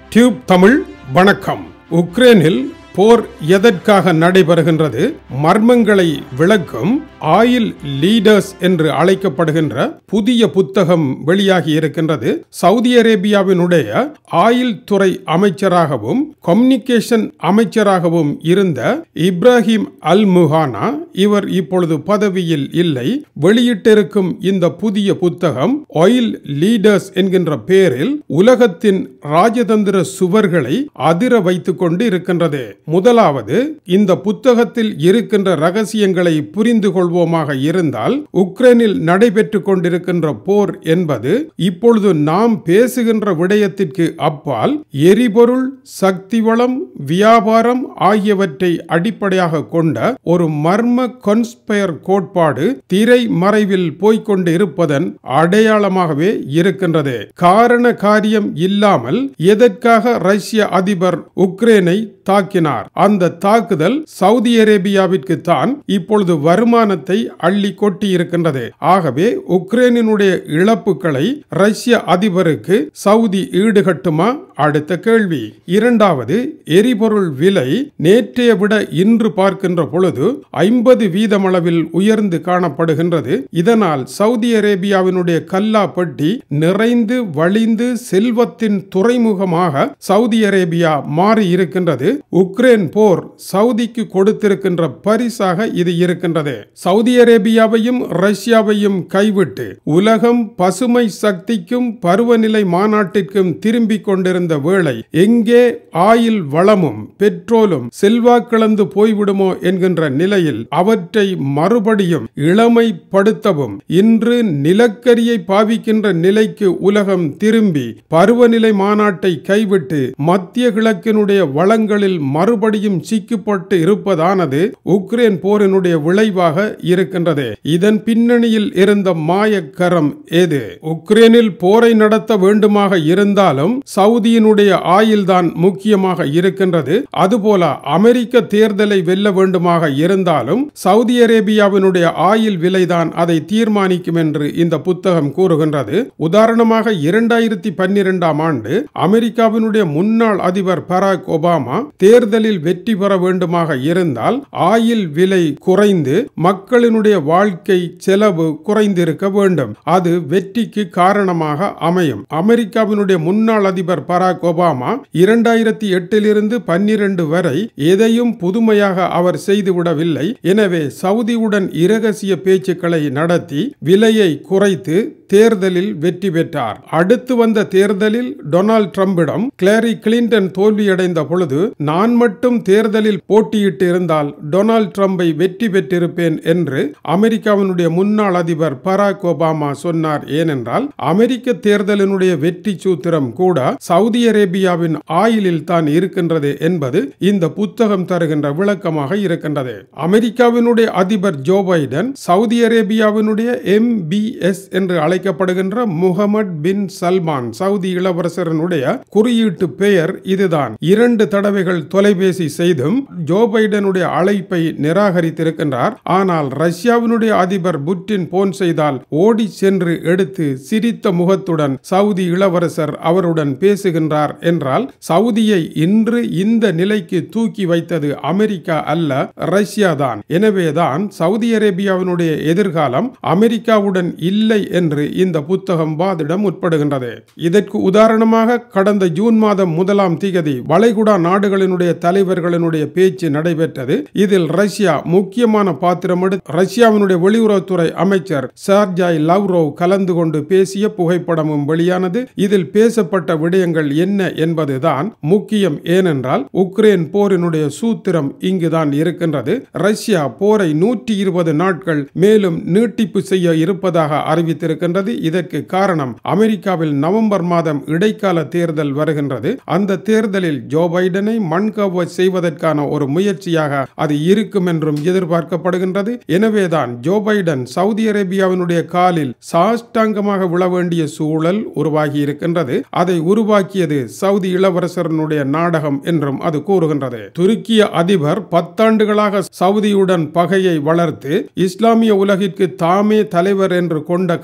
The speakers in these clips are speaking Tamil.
டியூப் தமிழ் வணக்கம் உக்ரைனில் போர் எதற்காக நடைபெறுகின்றது மர்மங்களை விளக்கும் ஆயில் லீடர்ஸ் என்று அழைக்கப்படுகின்ற புதிய புத்தகம் வெளியாகி இருக்கின்றது சவுதி அரேபியாவினுடைய ஆயில் துறை அமைச்சராகவும் கம்யூனிகேஷன் அமைச்சராகவும் இருந்த இப்ராஹிம் அல் முஹானா இவர் இப்பொழுது பதவியில் இல்லை வெளியிட்டிருக்கும் இந்த புதிய புத்தகம் ஆயில் லீடர்ஸ் என்கின்ற பெயரில் உலகத்தின் ராஜதந்திர சுவர்களை அதிர வைத்துக் கொண்டு இருக்கின்றது முதலாவது இந்த புத்தகத்தில் இருக்கின்ற ரகசியங்களை புரிந்து கொள்வோமாக இருந்தால் உக்ரைனில் நடைபெற்றுக் கொண்டிருக்கின்ற போர் என்பது இப்பொழுது நாம் பேசுகின்ற விடயத்திற்கு அப்பால் எரிபொருள் சக்தி வளம் வியாபாரம் ஆகியவற்றை அடிப்படையாக கொண்ட ஒரு மர்ம கொன்ஸ்பயர் கோட்பாடு திரை மறைவில் போய்கொண்டு இருப்பதன் அடையாளமாகவே இருக்கின்றது காரண காரியம் இல்லாமல் எதற்காக ரஷ்ய அதிபர் உக்ரைனை தாக்கினார் அந்த தாக்குதல் சவுதி அரேபியாவிற்கு தான் இப்பொழுது வருமானத்தை அள்ளி கொட்டி இருக்கின்றது ஆகவே உக்ரைனினுடைய இழப்புகளை ரஷ்ய அதிபருக்கு சவுதி ஈடுகட்டுமா அடுத்த கேள்வி இரண்டாவது எரிபொருள் விலை நேற்றைய விட இன்று பார்க்கின்ற பொழுது ஐம்பது வீதமளவில் உயர்ந்து காணப்படுகின்றது இதனால் சவுதி அரேபியாவினுடைய கல்லா பெட்டி நிறைந்து வழிந்து செல்வத்தின் துறைமுகமாக சவுதி அரேபியா மாறி இருக்கின்றது உக்ரைன் போர் சவுதிக்கு கொடுத்திருக்கின்ற பரிசாக இது இருக்கின்றது சவுதி அரேபியாவையும் ரஷ்யாவையும் கைவிட்டு உலகம் பசுமை சக்திக்கும் பருவநிலை மாநாட்டிற்கும் திரும்பிக் கொண்டிருந்த வேளை எங்கே ஆயில் வளமும் பெட்ரோலும் செல்வாக்கிழந்து போய்விடுமோ என்கின்ற நிலையில் அவற்றை மறுபடியும் இளமைப்படுத்தவும் இன்று நிலக்கரியை பாவிக்கின்ற நிலைக்கு உலகம் திரும்பி பருவநிலை மாநாட்டை கைவிட்டு மத்திய கிழக்கினுடைய வளங்களில் மறுபடியும் சிக்கப்பட்டு இருப்பதானது உக்ரைன் போரினுடைய விளைவாக இருக்கின்றது இதன் பின்னணியில் இருந்த மாயக்கரம் எது உக்ரைனில் போரை நடத்த வேண்டுமாக இருந்தாலும் சவுதியினுடைய ஆயில்தான் முக்கியமாக இருக்கின்றது அதுபோல அமெரிக்க தேர்தலை வெல்ல வேண்டுமாக இருந்தாலும் சவுதி அரேபியாவினுடைய ஆயில் விலைதான் அதை தீர்மானிக்கும் என்று இந்த புத்தகம் கூறுகின்றது உதாரணமாக இரண்டாயிரத்தி பன்னிரெண்டாம் ஆண்டு அமெரிக்காவினுடைய முன்னாள் அதிபர் பராக் ஒபாமா தேர்தலில் வெற்றி பெற வேண்டுமாக இருந்தால் ஆயில் விலை குறைந்து மக்களினுடைய வாழ்க்கை செலவு குறைந்திருக்க வேண்டும் அது வெற்றிக்கு காரணமாக அமையும் அமெரிக்காவினுடைய முன்னாள் அதிபர் பராக் ஒபாமா இரண்டாயிரத்தி எட்டிலிருந்து பன்னிரண்டு வரை எதையும் புதுமையாக அவர் செய்துவிடவில்லை எனவே சவுதியுடன் இரகசிய பேச்சுக்களை நடத்தி விலையை குறைத்து தேர்தலில் வெற்றி பெற்றார் அடுத்து வந்த தேர்தலில் டொனால்ட் ட்ரம்பிடம் கிளாரி கிளின்டன் தோல்வியடைந்த பொழுது நான் மட்டும் தேர்தலில் போட்டியிட்டு இருந்தால் டொனால்ட் ட்ரம்பை வெற்றி பெற்றிருப்பேன் என்று அமெரிக்காவினுடைய முன்னாள் அதிபர் பராக் ஒபாமா சொன்னார் ஏனென்றால் அமெரிக்க தேர்தலினுடைய வெற்றி சூத்திரம் கூட சவுதி அரேபியாவின் ஆயிலில் தான் இருக்கின்றது என்பது இந்த புத்தகம் தருகின்ற விளக்கமாக இருக்கின்றது அமெரிக்காவினுடைய அதிபர் ஜோ பைடன் சவுதி அரேபியாவினுடைய எம் பி எஸ் என்று அழைக்கப்படுகின்ற முகமது பின் சல்மான் சவுதி இளவரசரனுடைய குறியீட்டு பெயர் இதுதான் இரண்டு தடவைகள் தொலைபேசி செய்தும் ஜோ பைடனுடைய அழைப்பை நிராகரித்திருக்கின்றார் ஆனால் ரஷ்யாவினுடைய அதிபர் புட்டின் போன் செய்தால் ஓடி சென்று எடுத்து சிரித்த முகத்துடன் சவுதி இளவரசர் அவருடன் பேசுகின்றார் என்றால் சவுதியை இன்று இந்த நிலைக்கு தூக்கி வைத்தது அமெரிக்கா அல்ல ரஷ்யா தான் எனவேதான் சவுதி அரேபியாவினுடைய எதிர்காலம் அமெரிக்காவுடன் இல்லை என்று இந்த புத்தகம் வாதிட முற்படுகின்றது இதற்கு உதாரணமாக கடந்த ஜூன் மாதம் முதலாம் திகதி வளைகுடா நாடுகளினுடைய தலைவர்களினுடைய பேச்சு நடைபெற்றது இதில் ரஷ்யா முக்கியமான பாத்திரம் எடுத்து ரஷ்யாவினுடைய வெளியுறவுத்துறை அமைச்சர் சார்ஜாய் லவ்ரோவ் கலந்து கொண்டு பேசிய புகைப்படமும் வெளியானது இதில் பேசப்பட்ட விடயங்கள் என்ன என்பதுதான் முக்கியம் ஏனென்றால் உக்ரைன் போரினுடைய சூத்திரம் இங்குதான் இருக்கின்றது ரஷ்யா போரை நூற்றி இருபது நாட்கள் மேலும் நீட்டிப்பு செய்ய இருப்பதாக அறிவித்திருக்கின்றது இதற்கு காரணம் அமெரிக்காவில் நவம்பர் மாதம் இடைக்கால தேர்தல் வருகின்றது அந்த தேர்தலில் ஜோ பைடனை மண்கவ செய்வதற்கான ஒரு முயற்சியாக அது இருக்கும் என்றும் எதிர்பார்க்கப்படுகின்றது எனவேதான் ஜோ பைடன் சவுதி அரேபியாவினுடைய காலில் சாஷ்டாங்கமாக விழ வேண்டிய சூழல் உருவாகி இருக்கின்றது அதை உருவாக்கியது சவுதி இளவரசரனுடைய நாடகம் என்றும் அது கூறுகின்றது துருக்கிய அதிபர் பத்தாண்டுகளாக சவுதியுடன் பகையை வளர்த்து இஸ்லாமிய உலகிற்கு தாமே தலைவர் என்று கொண்ட கருத்தில்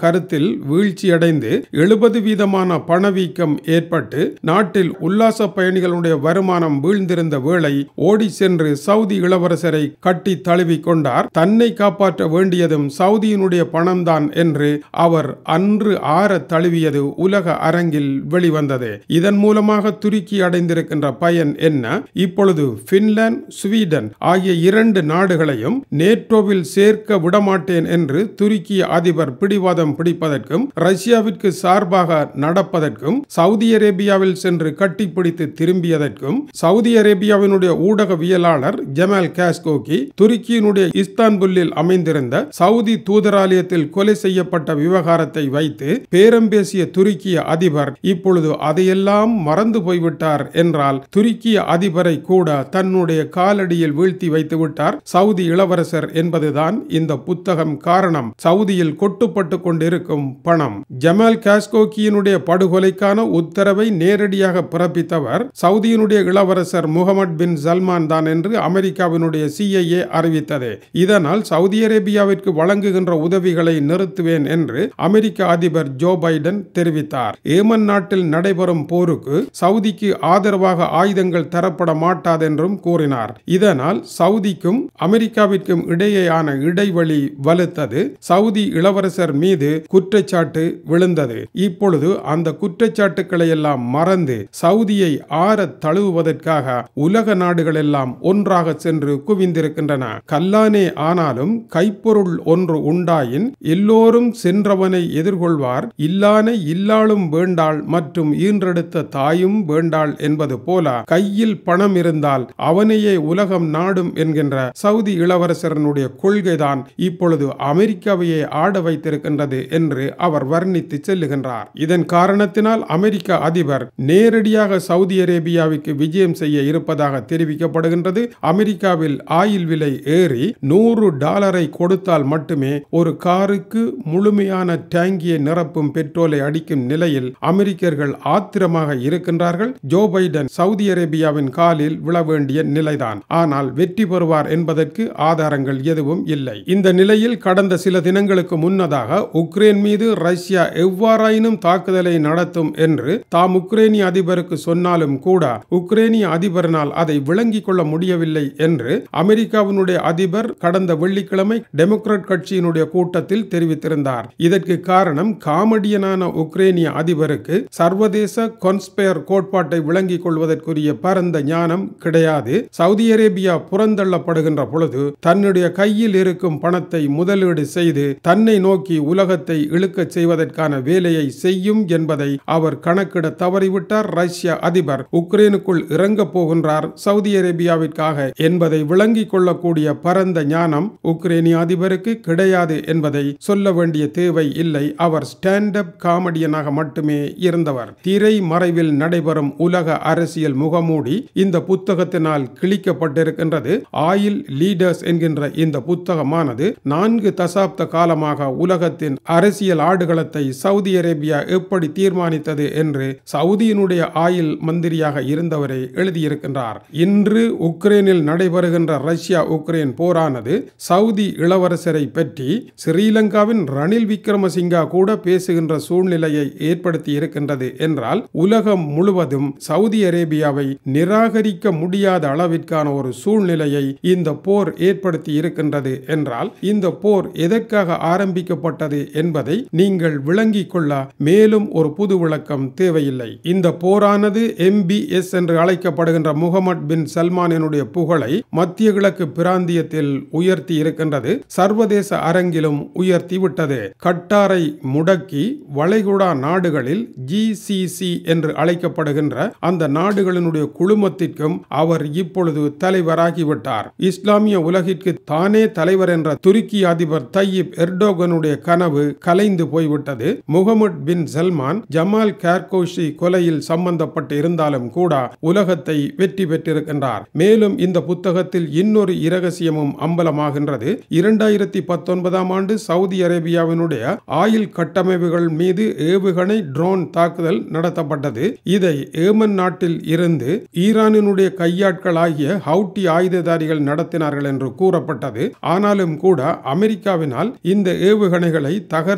நிலையில் வீழ்ச்சியடைந்து எழுபது வீதமான பணவீக்கம் ஏற்பட்டு நாட்டில் உல்லாச பயணிகளுடைய வருமானம் வீழ்ந்திருந்த வேளை ஓடி சென்று சவுதி இளவரசரை கட்டி தழுவி கொண்டார் தன்னை காப்பாற்ற வேண்டியதும் சவுதியினுடைய பணம்தான் என்று அவர் அன்று ஆற தழுவியது உலக அரங்கில் வெளிவந்தது இதன் மூலமாக துருக்கி அடைந்திருக்கின்ற பயன் என்ன இப்பொழுது பின்லாந்து ஸ்வீடன் ஆகிய இரண்டு நாடுகளையும் நேட்டோவில் சேர்க்க விடமாட்டேன் என்று துருக்கிய அதிபர் பிடிவாதம் பிடிப்பதற்கும் ரஷ்யாவிற்கு சார்பாக நடப்பதற்கும் சவுதி அரேபியாவில் சென்று கட்டிப்பிடித்து திரும்பியதற்கும் சவுதி அரேபியாவினுடைய ஊடகவியலாளர் ஜமால் காஸ்கோகி துருக்கியினுடைய இஸ்தான்புல்லில் அமைந்திருந்த சவுதி தூதராலயத்தில் கொலை செய்யப்பட்ட விவகாரத்தை வைத்து பேரம் பேசிய துருக்கிய அதிபர் இப்பொழுது அதையெல்லாம் மறந்து போய்விட்டார் என்றால் துருக்கிய அதிபரை கூட தன்னுடைய காலடியில் வீழ்த்தி வைத்து விட்டார் சவுதி இளவரசர் என்பதுதான் இந்த புத்தகம் காரணம் சவுதியில் கொட்டுப்பட்டு கொண்டிருக்கும் பணம் ஜமால் காஸ்கோக்கியினுடைய படுகொலைக்கான உத்தரவை நேரடியாக பிறப்பித்தவர் சவுதியினுடைய இளவரசர் முகமது பின் சல்மான் தான் என்று அமெரிக்காவினுடைய சிஐஏ அறிவித்தது இதனால் சவுதி அரேபியாவிற்கு வழங்குகின்ற உதவிகளை நிறுத்துவேன் என்று அமெரிக்க அதிபர் ஜோ பைடன் தெரிவித்தார் ஏமன் நாட்டில் நடைபெறும் போருக்கு சவுதிக்கு ஆதரவாக ஆயுதங்கள் தரப்பட மாட்டாதென்றும் கூறினார் இதனால் சவுதிக்கும் அமெரிக்காவிற்கும் இடையேயான இடைவெளி வலுத்தது சவுதி இளவரசர் மீது குற்றச்சாட்டு விழுந்தது இப்பொழுது அந்த குற்றச்சாட்டுக்களை எல்லாம் மறந்து சவுதியை ஆற தழுவுவதற்காக உலக நாடுகள் எல்லாம் ஒன்றாக சென்று குவிந்திருக்கின்றன கல்லானே ஆனாலும் கைப்பொருள் ஒன்று உண்டாயின் எல்லோரும் சென்றவனை எதிர்கொள்வார் இல்லானை இல்லாளும் வேண்டாள் மற்றும் ஈன்றெடுத்த தாயும் வேண்டாள் என்பது போல கையில் பணம் இருந்தால் அவனையே உலகம் நாடும் என்கின்ற சவுதி இளவரசரனுடைய கொள்கைதான் இப்பொழுது அமெரிக்காவையே ஆட வைத்திருக்கின்றது என்று அவர் வர்ணித்து செல்லுகின்றார் இதன் காரணத்தினால் அமெரிக்க அதிபர் நேரடியாக சவுதி அரேபியாவிற்கு விஜயம் செய்ய இருப்பதாக தெரிவிக்கப்படுகின்றது அமெரிக்காவில் ஆயில் விலை ஏறி நூறு டாலரை கொடுத்தால் மட்டுமே ஒரு காருக்கு முழுமையான டேங்கியை நிரப்பும் பெட்ரோலை அடிக்கும் நிலையில் அமெரிக்கர்கள் ஆத்திரமாக இருக்கின்றார்கள் ஜோ பைடன் சவுதி அரேபியாவின் காலில் விழ வேண்டிய நிலைதான் ஆனால் வெற்றி பெறுவார் என்பதற்கு ஆதாரங்கள் எதுவும் இல்லை இந்த நிலையில் கடந்த சில தினங்களுக்கு முன்னதாக உக்ரைன் மீது ரஷ்யா எவ்வாறாயினும் தாக்குதலை நடத்தும் என்று தாம் உக்ரைனிய அதிபருக்கு சொன்னாலும் கூட உக்ரைனிய அதிபரினால் அதை விளங்கிக் கொள்ள முடியவில்லை என்று அமெரிக்காவினுடைய அதிபர் கடந்த வெள்ளிக்கிழமை டெமோக்ராட் கட்சியினுடைய கூட்டத்தில் தெரிவித்திருந்தார் இதற்கு காரணம் காமெடியனான உக்ரைனிய அதிபருக்கு சர்வதேச கொன்ஸ்பயர் கோட்பாட்டை விளங்கிக் கொள்வதற்குரிய பரந்த ஞானம் கிடையாது சவுதி அரேபியா புறந்தள்ளப்படுகின்ற பொழுது தன்னுடைய கையில் இருக்கும் பணத்தை முதலீடு செய்து தன்னை நோக்கி உலகத்தை இழுக்கச் செய்வதற்கான வேலையை செய்யும் என்பதை அவர் கணக்கிட தவறிவிட்டார் ரஷ்ய அதிபர் உக்ரைனுக்குள் இறங்கப் போகின்றார் சவுதி அரேபியாவிற்காக என்பதை விளங்கிக் கொள்ளக்கூடிய பரந்த ஞானம் உக்ரைனிய அதிபருக்கு கிடையாது என்பதை சொல்ல வேண்டிய தேவை இல்லை அவர் ஸ்டாண்ட் அப் காமெடியனாக மட்டுமே இருந்தவர் திரை மறைவில் நடைபெறும் உலக அரசியல் முகமூடி இந்த புத்தகத்தினால் கிழிக்கப்பட்டிருக்கின்றது ஆயில் லீடர்ஸ் என்கின்ற இந்த புத்தகமானது நான்கு தசாப்த காலமாக உலகத்தின் அரசியல் ஆடுகளத்தை சவுதி அரேபியா எப்படி தீர்மானித்தது என்று சவுதியினுடைய ஆயில் மந்திரியாக இருந்தவரை எழுதியிருக்கின்றார் இன்று உக்ரைனில் நடைபெறுகின்ற ரஷ்யா உக்ரைன் போரானது சவுதி இளவரசரை பற்றி ஸ்ரீலங்காவின் ரணில் விக்ரமசிங்கா கூட பேசுகின்ற சூழ்நிலையை ஏற்படுத்தி இருக்கின்றது என்றால் உலகம் முழுவதும் சவுதி அரேபியாவை நிராகரிக்க முடியாத அளவிற்கான ஒரு சூழ்நிலையை இந்த போர் ஏற்படுத்தி இருக்கின்றது என்றால் இந்த போர் எதற்காக ஆரம்பிக்கப்பட்டது என்பதை நீங்கள் விளங்கிக் கொள்ள மேலும் ஒரு புது விளக்கம் தேவையில்லை இந்த போரானது எம்பிஎஸ் என்று அழைக்கப்படுகின்ற முகமது பின் சல்மானினுடைய புகழை மத்திய கிழக்கு பிராந்தியத்தில் உயர்த்தி இருக்கின்றது சர்வதேச அரங்கிலும் உயர்த்தி விட்டது கட்டாரை முடக்கி வளைகுடா நாடுகளில் ஜிசிசி என்று அழைக்கப்படுகின்ற அந்த நாடுகளினுடைய குழுமத்திற்கும் அவர் இப்பொழுது தலைவராகிவிட்டார் இஸ்லாமிய உலகிற்கு தானே தலைவர் என்ற துருக்கி அதிபர் தையிப் எர்டோகனுடைய கனவு கலைந்து போய்விட்டது Mohammed bin Salman Jamal Khashoggi கொலையில் சம்பந்தப்பட்டு இருந்தாலும் கூட உலகத்தை வெற்றி பெற்றிருக்கின்றார் மேலும் இந்த புத்தகத்தில் இன்னொரு இரகசியமும் அம்பலமாகின்றது இரண்டாயிரத்தி பத்தொன்பதாம் ஆண்டு சவுதி அரேபியாவினுடைய ஆயில் கட்டமைப்புகள் மீது ஏவுகணை ட்ரோன் தாக்குதல் நடத்தப்பட்டது இதை ஏமன் நாட்டில் இருந்து ஈரானினுடைய கையாட்களாகிய ஹவுட்டி ஆயுததாரிகள் நடத்தினார்கள் என்று கூறப்பட்டது ஆனாலும் கூட அமெரிக்காவினால் இந்த ஏவுகணைகளை தகர்த்து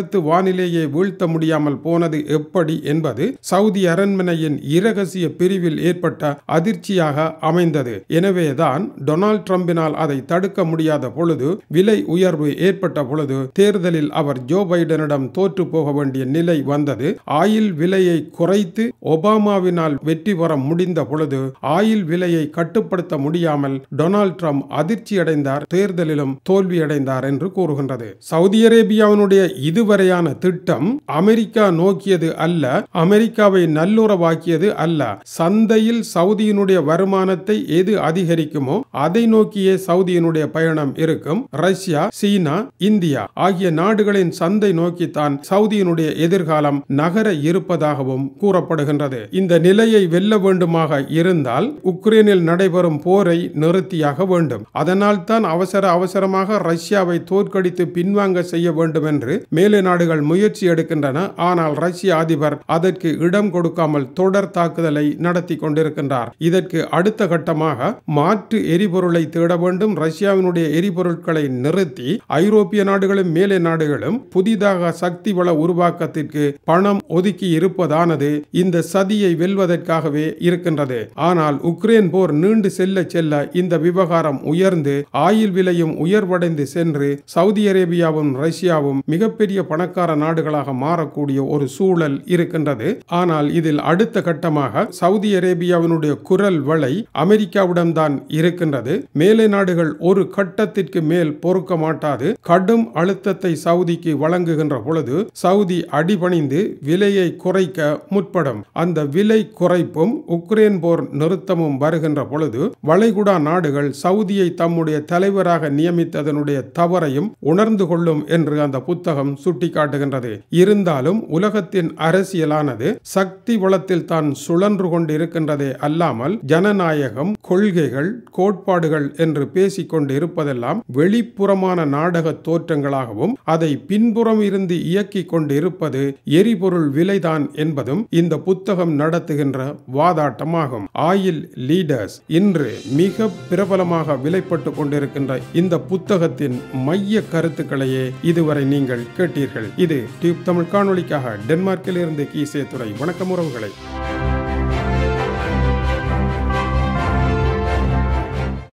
தகர்த்து வானிலேயே வீழ்த்த முடியாமல் போனது எப்படி என்பது சவுதி அரண்மனையின் இரகசிய பிரிவில் ஏற்பட்ட அதிர்ச்சியாக அமைந்தது எனவேதான் டொனால்ட் ட்ரம்பினால் அதை தடுக்க முடியாத பொழுது விலை உயர்வு ஏற்பட்ட பொழுது தேர்தலில் அவர் ஜோ பைடனிடம் தோற்று போக வேண்டிய நிலை வந்தது ஆயில் விலையை குறைத்து ஒபாமாவினால் வெற்றி பெற முடிந்த பொழுது ஆயில் விலையை கட்டுப்படுத்த முடியாமல் டொனால்ட் ட்ரம்ப் அதிர்ச்சியடைந்தார் தேர்தலிலும் தோல்வியடைந்தார் என்று கூறுகின்றது சவுதி அரேபியாவினுடைய இதுவரையான திட்டம் அமெரிக்கா நோக்கியது அல்ல அமெரிக்காவை நல்லுறவாக்கியது அல்ல சந்தையில் சவுதியினுடைய வருமானத்தை எது அதிகரிக்குமோ அதை நோக்கியே சவுதியினுடைய பயணம் இருக்கும் ரஷ்யா சீனா இந்தியா ஆகிய நாடுகளின் சந்தை நோக்கித்தான் சவுதியினுடைய எதிர்காலம் நகர இருப்பதாகவும் கூறப்படுகின்றது இந்த நிலையை வெல்ல வேண்டுமாக இருந்தால் உக்ரைனில் நடைபெறும் போரை நிறுத்தியாக வேண்டும் அதனால் தான் அவசர அவசரமாக ரஷ்யாவை தோற்கடித்து பின்வாங்க செய்ய வேண்டும் என்று மேலை நாடுகள் முயற்சி எடுக்கின்றன ஆனால் ரஷ்ய அதிபர் அதற்கு இடம் கொடுக்காமல் தொடர் தாக்குதலை நடத்தி கொண்டிருக்கின்றார் இதற்கு அடுத்த கட்டமாக மாற்று எரிபொருளை தேட வேண்டும் ரஷ்யாவினுடைய எரிபொருட்களை நிறுத்தி ஐரோப்பிய நாடுகளும் மேலை நாடுகளும் புதிதாக சக்தி வள உருவாக்கத்திற்கு பணம் ஒதுக்கி இருப்பதானது இந்த சதியை வெல்வதற்காகவே இருக்கின்றது ஆனால் உக்ரைன் போர் நீண்டு செல்ல செல்ல இந்த விவகாரம் உயர்ந்து ஆயில் விலையும் உயர்வடைந்து சென்று சவுதி அரேபியாவும் ரஷ்யாவும் மிகப்பெரிய பணக்கார நாடுகளாக மாறக்கூடிய ஒரு சூழல் இருக்கின்றது ஆனால் இதில் அடுத்த கட்டமாக சவுதி அரேபியாவினுடைய குரல் வலை அமெரிக்காவிடம் தான் இருக்கின்றது மேலை நாடுகள் ஒரு கட்டத்திற்கு மேல் பொறுக்க மாட்டாது கடும் அழுத்தத்தை சவுதிக்கு வழங்குகின்ற பொழுது சவுதி அடிபணிந்து விலையை குறைக்க முற்படும் அந்த விலை குறைப்பும் உக்ரைன் போர் நிறுத்தமும் வருகின்ற பொழுது வளைகுடா நாடுகள் சவுதியை தம்முடைய தலைவராக நியமித்ததனுடைய தவறையும் உணர்ந்து கொள்ளும் என்று அந்த புத்தகம் சுட்டிக்காட்டுகின்றது இருந்தாலும் உலகத்தின் அரசியலானது சக்தி வளத்தில் தான் சுழன்று கொண்டிருக்கின்றதே அல்லாமல் ஜனநாயகம் கொள்கைகள் கோட்பாடுகள் என்று பேசிக்கொண்டு இருப்பதெல்லாம் வெளிப்புறமான நாடக தோற்றங்களாகவும் அதை பின்புறம் இருந்து இயக்கிக் கொண்டு இருப்பது எரிபொருள் விலைதான் என்பதும் இந்த புத்தகம் நடத்துகின்ற வாதாட்டமாகும் ஆயில் லீடர்ஸ் இன்று மிக பிரபலமாக விலைப்பட்டு கொண்டிருக்கின்ற இந்த புத்தகத்தின் மைய கருத்துக்களையே இதுவரை நீங்கள் கேட்டீர்கள் இது டியூப் தமிழ் காணொளிக்காக டென்மார்க்கில் இருந்து கீசே துறை வணக்கம் உறவுகளை